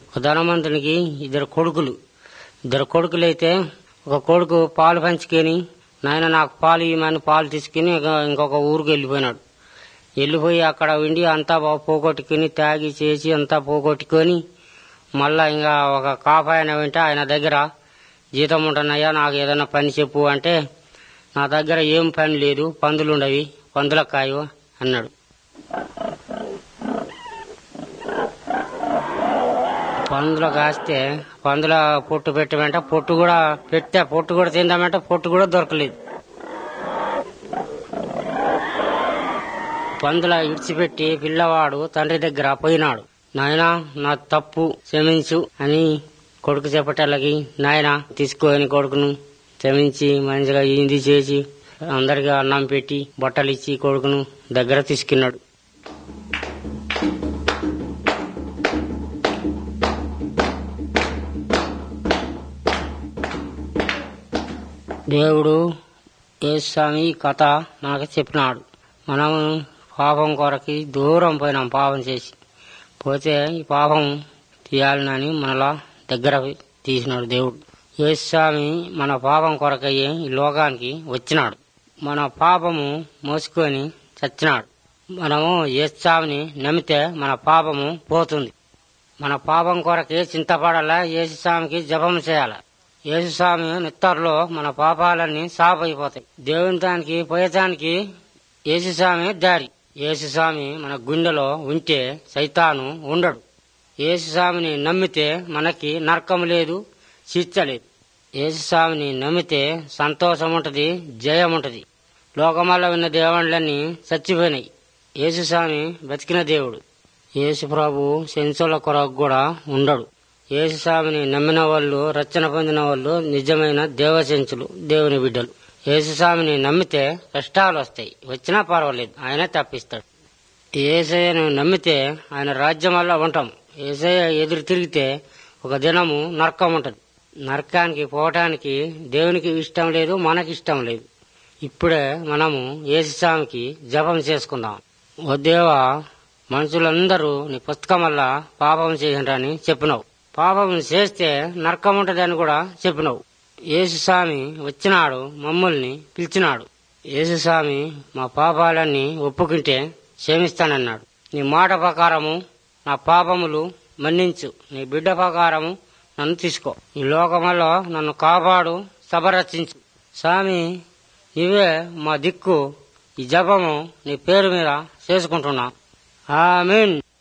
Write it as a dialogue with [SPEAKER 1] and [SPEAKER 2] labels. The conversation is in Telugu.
[SPEAKER 1] ఒక ధనవంతునికి ఇద్దరు కొడుకులు ఇద్దరు కొడుకులైతే ఒక కొడుకు పాలు పంచుకొని నాయన నాకు పాలు ఇవ్వమని పాలు తీసుకుని ఇక- ఇంకొక ఊరికి వెళ్ళిపోయినాడు వెళ్ళిపోయి అక్కడ ఉండి అంతా బా- పోగొట్టుకుని తాగి చేసి అంతా పోగొట్టుకొని మళ్ళా ఇంకా ఒక కాపాయన వింటే ఆయన దగ్గర జీతం ఉంటున్నాయా నాకు ఏదైనా పని చెప్పు అంటే నా దగ్గర ఏం పని లేదు పందులు ఉండవి పందుల కాయు అన్నాడు పందులు కాస్తే పందుల పొట్టు పెట్టమంటే పొట్టు కూడా పెట్టే పొట్టు కూడా తిందామంటే పొట్టు కూడా దొరకలేదు పందుల ఇడిచిపెట్టి పిల్లవాడు తండ్రి దగ్గర పోయినాడు నాయనా నా తప్పు క్షమించు అని కొడుకు చెప్పటాలకి నాయన తీసుకొని కొడుకును క్షమించి మంచిగా ఇది చేసి అందరికి అన్నం పెట్టి బట్టలు ఇచ్చి కొడుకును దగ్గర తీసుకున్నాడు దేవుడు యేస్వామి ఈ కథ మనకు చెప్పినాడు మనము పాపం కొరకి దూరం పోయినాం పాపం చేసి పోతే ఈ పాపం తీయాలని మనలా దగ్గర తీసినాడు దేవుడు యేస్వామి మన పాపం కొరకయ్యే ఈ లోకానికి వచ్చినాడు మన పాపము మోసుకొని చచ్చినాడు మనము యేస్వామిని నమ్మితే మన పాపము పోతుంది మన పాపం కొరకి చింతపడాలా యేసుస్వామికి జపం చేయాల యేసుస్వామి నిత్తర్లో మన పాపాలన్నీ సాఫ్ అయిపోతాయి దేవుని దానికి పోయేదానికి యేసుస్వామి దారి యేసుస్వామి మన గుండెలో ఉంటే సైతాను ఉండడు యేసుస్వామిని నమ్మితే మనకి నరకం లేదు శిక్ష లేదు యేసుస్వామిని నమ్మితే సంతోషం ఉంటది జయం ఉంటది లోకమాల ఉన్న దేవుళ్ళన్నీ చచ్చిపోయినాయి యేసుస్వామి బతికిన దేవుడు యేసు ప్రభు సెన్సుల కొరకు కూడా ఉండడు యేసుస్వామిని నమ్మిన వాళ్ళు రచన పొందిన వాళ్ళు నిజమైన దేవసెంచులు దేవుని బిడ్డలు యేసుస్వామిని నమ్మితే కష్టాలు వస్తాయి వచ్చినా పర్వాలేదు ఆయన తప్పిస్తాడు ఏసయ్యను నమ్మితే ఆయన రాజ్యం వల్ల ఉంటాం ఏసయ్య ఎదురు తిరిగితే ఒక దినము నరకం ఉంటది నరకానికి పోవటానికి దేవునికి ఇష్టం లేదు మనకి ఇష్టం లేదు ఇప్పుడే మనము యేసుస్వామికి జపం చేసుకుందాం ఓ దేవా మనుషులందరూ నీ పుస్తకం వల్ల పాపం చేయండి చెప్పినావు పాపం చేస్తే నరకం ఉంటదని కూడా చెప్పినావు యేసుస్వామి వచ్చినాడు మమ్మల్ని పిలిచినాడు యేసుస్వామి మా పాపాలన్నీ ఒప్పుకుంటే క్షమిస్తానన్నాడు నీ మాట ప్రకారము నా పాపములు మన్నించు నీ బిడ్డ ప్రకారము నన్ను తీసుకో ఈ లోకములో నన్ను కాపాడు సభరచించు స్వామి నీవే మా దిక్కు ఈ జపము నీ పేరు మీద చేసుకుంటున్నా ఆమెన్